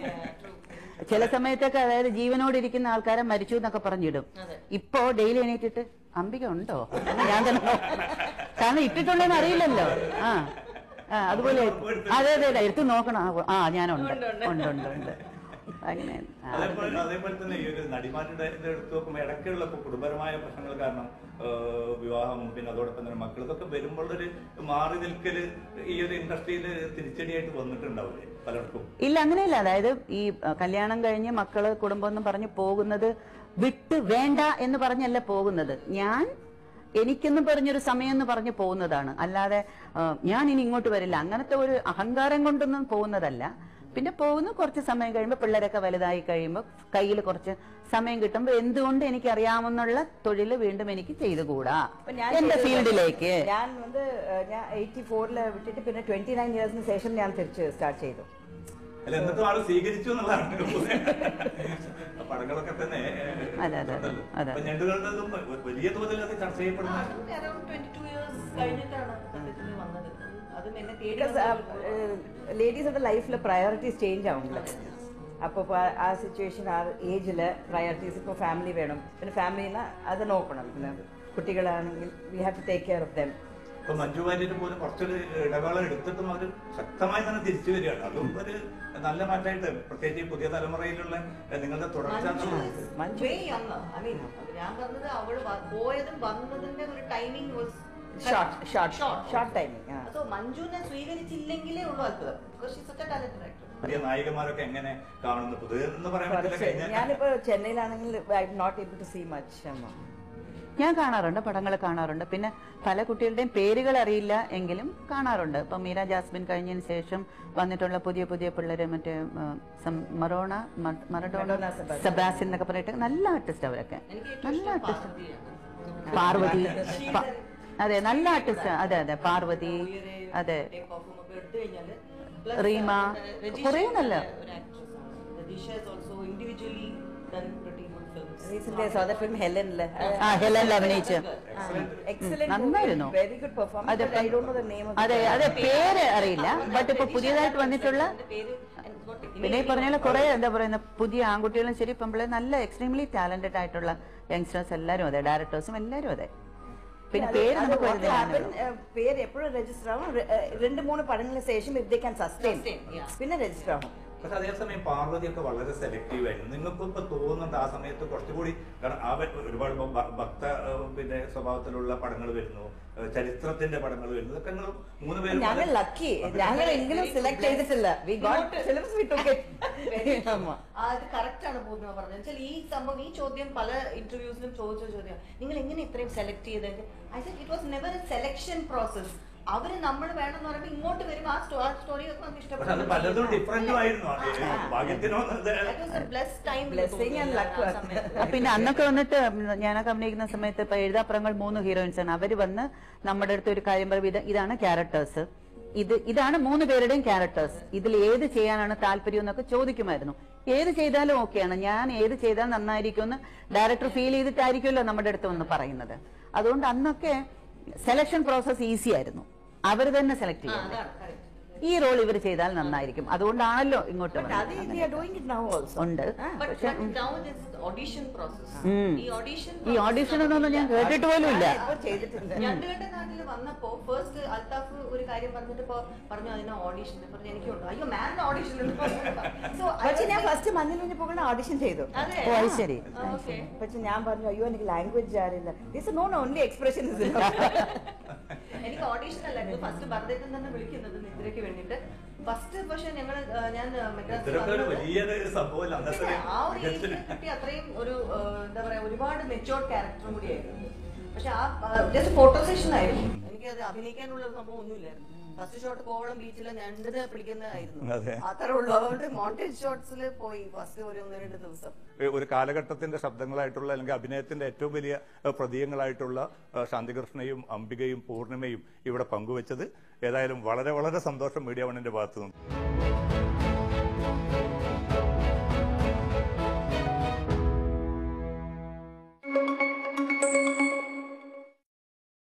ചില സമയത്തൊക്കെ അതായത് ജീവനോട് ഇരിക്കുന്ന ആൾക്കാരെ മരിച്ചു എന്നൊക്കെ പറഞ്ഞിടും ഇപ്പോ ഡെയിലി എണീറ്റിട്ട് അംബിക ഉണ്ടോ എന്ന് ഞാൻ തന്നെ നോക്കും. കാരണം ഇട്ടിട്ടുള്ളതെന്ന് അറിയില്ലല്ലോ ആ ആ അതുപോലെ അതെ അതെ അതെ എടുത്ത് നോക്കണം ആ, ആ ഞാനുണ്ട് ഉണ്ട് ഉണ്ട് ഉണ്ട് അങ്ങനെ ആ, അതേപോലെ അതേപോലെ തന്നെ ഈ ഒരു നടിമാരുടെ ഇത് എടുത്തു നോക്കുമ്പോൾ ഇടയ്ക്കുള്ള ഇപ്പൊ കുടുംബപരമായ പ്രശ്നങ്ങൾ കാരണം ആ, വിവാഹം പിന്നെ അതോടൊപ്പം തന്നെ മക്കൾ ഇതൊക്കെ വരുമ്പോൾ ഒരു മാറി നിൽക്കല് ഈ ഒരു ഇൻഡസ്ട്രിയിൽ തിരിച്ചടിയായിട്ട് വന്നിട്ടുണ്ടാവില്ലേ പലർക്കും ഇല്ല അങ്ങനെയല്ല അതായത് ഈ അഹ്, കല്യാണം കഴിഞ്ഞ് മക്കള് കുടുംബം എന്നും പറഞ്ഞ് പോകുന്നത് വിട്ട് വേണ്ട എന്ന് പറഞ്ഞല്ല പോകുന്നത് ഞാൻ എനിക്കെന്ന് പറഞ്ഞൊരു സമയം എന്ന് പറഞ്ഞ് പോകുന്നതാണ് അല്ലാതെ അഹ്, ഞാൻ ഇനി ഇങ്ങോട്ട് വരില്ല അങ്ങനത്തെ ഒരു അഹങ്കാരം കൊണ്ടൊന്നും പോകുന്നതല്ല പിന്നെ പോകുന്നു കുറച്ച് സമയം കഴിയുമ്പോൾ പിള്ളേരൊക്കെ വലുതായി കഴിയുമ്പോൾ കയ്യിൽ കുറച്ച് സമയം കിട്ടുമ്പോൾ എന്തുകൊണ്ട് എനിക്ക് അറിയാവുന്നുള്ള തൊഴിൽ വീണ്ടും എനിക്ക് ചെയ്തുകൂടാ അപ്പൊ ഞാൻ എന്റെ ചെയ്തത് ഫീൽഡിലേക്ക് ഞാൻ വന്ന് ഏഹ്, ഞാൻ എയ്റ്റി ഫോറില് വിട്ടിട്ട് പിന്നെ ട്വന്റി നയൻ ഇയേഴ്സിന് ശേഷം ഞാൻ തിരിച്ച് സ്റ്റാർട്ട് ചെയ്തു അല്ല എന്നിട്ടും ആള് സ്വീകരിച്ചു എന്നുള്ളതാണ് പടങ്ങളൊക്കെ തന്നെ അതെ, അതെ, അതെ. അതെ. അപ്പൊ ഞണ്ടുകളുടേതും വലിയ തോതിൽ അത് ചർച്ച ചെയ്യപ്പെടുന്നു അറൌണ്ട് ട്വന്റി ടു ഇയേഴ്സ് കഴിഞ്ഞിട്ടാണ് സത്യത്തിൽ വന്നത് അതും എന്നെ തേടി Because ലേഡീസിന്റെ ലൈഫിൽ പ്രയോറിറ്റീസ് ചേഞ്ച് ആവുന്നില്ല അപ്പോൾ ആ സിറ്റുവേഷൻ ആ ഏജിൽ പ്രയോറിറ്റീസ് ഇപ്പോൾ ഫാമിലി വേണം പിന്നെ ഫാമിലിനെ അത് നോക്കണം പിന്നെ കുട്ടികളാണെങ്കിൽ we have to take care of them ഇപ്പൊ മഞ്ജു വാര്യര് പോലും കുറച്ചൊരു ഇടവേള എടുത്തിട്ടും അവർ ശക്തമായി തന്നെ തിരിച്ചു വരികയാണ് അതും ഒരു നല്ല മാറ്റമായിട്ട് പ്രത്യേകിച്ച് ഈ പുതിയ തലമുറയിലുള്ള ഏഹ്, നിങ്ങളുടെ തുടർച്ച എന്നുള്ളത് മഞ്ജു വേ യങ് ഐ മീൻ ഞാൻ പറഞ്ഞത് അവള് വ- പോയതും വന്നതിന്റെ ഒരു timing was short short short timing ആ സോ മഞ്ജുവിനെ സ്വീകരിച്ചില്ലെങ്കിലേ ഉള്ളൂ അത്ഭുതം because she such a talented actor പുതിയ നായികമാരൊക്കെ എങ്ങനെ കാണുന്നു പുതിയ എന്ന് പറയാൻ പറ്റില്ല കുറച്ച് കഴിഞ്ഞ ഞാനിപ്പോ ചെന്നൈയിലാണെങ്കിൽ I not able to see much അമ്മ ഞാൻ കാണാറുണ്ട് പടങ്ങൾ കാണാറുണ്ട് പിന്നെ പല കുട്ടികളുടെയും പേരുകൾ അറിയില്ല എങ്കിലും കാണാറുണ്ട് ഇപ്പൊ മീര ജാസ്മിൻ കഴിഞ്ഞതിന് ശേഷം വന്നിട്ടുള്ള പുതിയ പുതിയ പിള്ളേര് മറ്റേ ആ, സം- മറോണ മ- മറഡോണ മറഡോണ സെബാസ്റ്റ്യൻ. സെബാസ്റ്റ്യൻ എന്നൊക്കെ പറഞ്ഞിട്ട് നല്ല ആർട്ടിസ്റ്റ് അവരൊക്കെ എനിക്ക് ഏറ്റവും നല്ല ഇഷ്ടം ആർട്ടിസ്റ്റ് പാർവതിയാണ് പാർവതി പ- അതെ നല്ല ആർട്ടിസ്റ്റ് അതെ അതെ പാർവതി അതെ റീമ, കുറേ നല്ല- റീസെന്റ് സോ ദ ഫിലിം ഹെലനില് ആ ഹെലനിൽ അഭിനയിച്ച് എക്സലന്റ് നന്നായിരുന്നു. വെരി ഗുഡ് പെർഫോമൻസ് അതെ I don't know the name അതെ അതെ പേര് അറിയില്ല ബട്ട് ഇപ്പൊ പുതിയതായിട്ട് വന്നിട്ടുള്ള പിന്നെ ഈ പറഞ്ഞ പോലെ കുറെ എന്താ പറയുന്ന പുതിയ ആൺകുട്ടികളും ശരി പെമ്പിളെ നല്ല എക്സ്ട്രീംലി ടാലന്റഡ് ആയിട്ടുള്ള യങ്സ്റ്റേഴ്സ് എല്ലാവരും അതെ ഡയറക്ടേഴ്സും എല്ലാവരും അതെ പിന്നെ പേര് നമുക്ക് വരുന്നില്ല പേര് എപ്പോഴും രജിസ്റ്റർ ആവും ര- ഏഹ് രണ്ട് മൂന്ന് പടങ്ങൾക്ക് ശേഷം if they can sustain Sustain, yeah. പിന്നെ രജിസ്റ്റർ ആവും പക്ഷെ അതേസമയം പാർവതിയൊക്കെ വളരെ സെലക്റ്റീവ് ആയിരുന്നു നിങ്ങൾക്ക് ഇപ്പൊ തോന്നുന്നുണ്ട് ആ സമയത്ത് കുറച്ചുകൂടി കാരണം ആ വ- ഒരുപാട് ഇപ്പൊ ഭ- ഭക്ത ഏഹ്, പിന്നെ സ്വഭാവത്തിലുള്ള പടങ്ങൾ വരുന്നു ഏഹ്, ചരിത്രത്തിന്റെ പടങ്ങൾ വരുന്നു ഇതൊക്കെ നിങ്ങൾ മൂന്ന് പേരും ഞങ്ങൾ വളരെ- ലക്കി ഞങ്ങൾ എങ്കിലും സെലക്ട് ചെയ്തിട്ടില്ല we got films we took it അത് കറക്റ്റ് ആണ് പൂർണ്ണിമ പറഞ്ഞത് വെച്ചാൽ ഈ സംഭവം ഈ ചോദ്യം പല ഇന്റർവ്യൂസിലും ചോദിച്ച ചോദ്യം നിങ്ങൾ എങ്ങനെ ഇത്രയും സെലക്ട് ചെയ്തത് I think it was never a selection process അവര് നമ്മൾ വേണമെന്ന് പറയുമ്പോൾ ഇങ്ങോട്ട് വരുമ്പോൾ ആ സ്റ്റോ- ആ സ്റ്റോറി ഒക്കെ നമുക്ക് പക്ഷെ അത് പലതും ഇഷ്ടപ്പെട്ടു ഡിഫറെന്റും ആയിരുന്നു അത് ഭാഗ്യത്തിനോ അത് Blessing and luck. ആ, പിന്നെ അന്നൊക്കെ വന്നിട്ട് ഞാനൊക്കെ അഭിനയിക്കുന്ന സമയത്ത് ഇപ്പൊ എഴുതാപ്പുറങ്ങൾ മൂന്ന് ഹീറോയിൻസ് ആണ് അവര് വന്ന് നമ്മുടെ അടുത്ത് ഒരു കാര്യം പറയും ഇത് ഇതാണ് ക്യാരക്ടേഴ്സ് ഇത് ഇതാണ് മൂന്ന് പേരുടെയും ക്യാരക്ടേഴ്സ് ഇതിൽ ഏത് ചെയ്യാനാണ് താല്പര്യം എന്നൊക്കെ ചോദിക്കുമായിരുന്നു ഏത് ചെയ്താലും ഓക്കെയാണ് ഞാൻ ഏത് ചെയ്താൽ നന്നായിരിക്കും എന്ന് ഡയറക്ടർ ഫീൽ ചെയ്തിട്ടായിരിക്കുമല്ലോ നമ്മുടെ അടുത്ത് വന്ന് പറയുന്നത് അതുകൊണ്ട് അന്നൊക്കെ സെലക്ഷൻ പ്രോസസ് ഈസി ആയിരുന്നു അവർ തന്നെ സെലക്ട് ചെയ്യും അതാണ് correct. ഈ റോൾ ഇവർ ചെയ്താൽ നന്നായിരിക്കും അതുകൊണ്ടാണല്ലോ ഇങ്ങോട്ട് അത് വന്നത് we are doing it now also ഉണ്ട് But, but now it is audition process. ഉം. ഈ audition ഈ process ഓഡിഷൻ നമുക്ക് ഒന്നും ഞാൻ കേട്ടിട്ട് പോലും ഇല്ല ഇപ്പൊ ചെയ്തിട്ടുണ്ട് ഞണ്ടുകളുടെ നാട്ടിൽ വന്നപ്പോ ഫസ്റ്റ് അൽത്താഫ് ഒരു കാര്യം പറഞ്ഞിട്ട് ഇപ്പൊ പറഞ്ഞു അതിന് ഓഡിഷൻ പറഞ്ഞു എനിക്കുണ്ട് അയ്യോ മാമിന് ഓഡിഷൻ സോ പക്ഷെ ഞാൻ ഫസ്റ്റ് മഞ്ഞിൽ കുഞ്ഞ് പോകുന്ന ഓഡിഷൻ ചെയ്തു അതെ ഓ അത് ശരി ഓക്കെ പക്ഷെ ഞാൻ പറഞ്ഞു അയ്യോ എനിക്ക് ലാംഗ്വേജ് അറിയില്ല ദിസ് നോ ഓൺലി എക്സ്പ്രഷൻ എനിക്ക് ഓഡിഷൻ അല്ലായിരുന്നു ഫസ്റ്റ് ഭരതേട്ടൻ തന്നെ വിളിക്കുന്നത് നിദ്രയ്ക്ക് വേണ്ടിട്ട് ഫസ്റ്റ് പക്ഷെ ഞങ്ങൾ ഞാൻ മദ്രാസിൽ ഇതൊക്കെ ഒരു വന്നത് വലിയൊരു സംഭവമല്ല അന്നത്തെ പിന്നെ ആ ഒരു ഒരു ഏജിൽ കിട്ടിയ അത്രയും ഒരു ആ, എന്താ പറയാ ഒരുപാട് മെച്ചോർഡ് ക്യാരക്ടറും കൂടിയായിരുന്നു പക്ഷെ ആ ജസ്റ്റ് ഫോട്ടോ സെഷൻ ആയിരുന്നു എനിക്ക് അത് അഭിനയിക്കാനുള്ള ഒരു സംഭവം ഒന്നുമില്ലായിരുന്നു ഫസ്റ്റ് ഷോട്ട് കോവളം ബീച്ചിൽ ഞണ്ടിനെ പിടിക്കുന്നതായിരുന്നു അതെ. അത്രേ ഉള്ളൂ അതുകൊണ്ട് മോണ്ടേജ് ഷോട്ട്സിൽ പോയി ഫസ്റ്റ് ഒരു ഒന്ന് രണ്ട് ദിവസം ഒരു കാലഘട്ടത്തിന്റെ ശബ്ദങ്ങളായിട്ടുള്ള അല്ലെങ്കിൽ അഭിനയത്തിന്റെ ഏറ്റവും വലിയ ഏഹ്, പ്രതീകങ്ങളായിട്ടുള്ള ഏഹ്, ശാന്തികൃഷ്ണയും അംബികയും പൂർണിമയും ഇവിടെ പങ്കുവച്ചത് ഏതായാലും വളരെ വളരെ സന്തോഷം മീഡിയ വണ്ണിന്റെ ഭാഗത്തു നിന്ന്